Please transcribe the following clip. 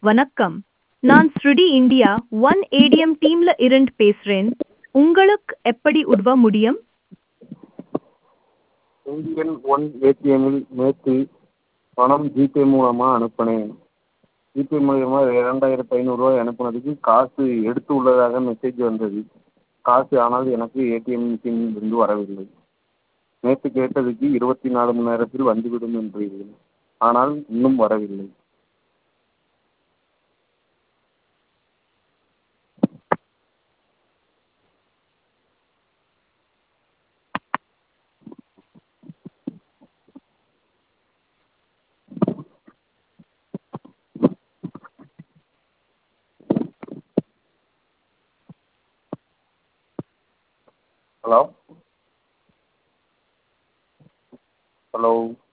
வணக்கம் நான் ஸ்ருடி இந்தியா ஒன் ஏடிஎம் டீம்ல இருந்து பேசுறேன் உங்களுக்கு எப்படி உதவ முடியும் இந்தியன் ஒன் ஏடிஎம்மில் நேற்று பணம் ஜிபே மூலமாக அனுப்பினேன் ஜிபே மூலியமா இரண்டாயிரத்து ஐநூறுரூவாய் அனுப்புனதுக்கு காசு எடுத்து உள்ளதாக மெசேஜ் வந்தது காசு ஆனால் எனக்கு ஏடிஎம் மிஷினில் இருந்து வரவில்லை நேற்று கேட்டதுக்கு இருபத்தி நாலு மணி நேரத்தில் வந்துவிடும் என்றீர்கள் ஆனால் இன்னும் வரவில்லை ஹலோ ஹலோ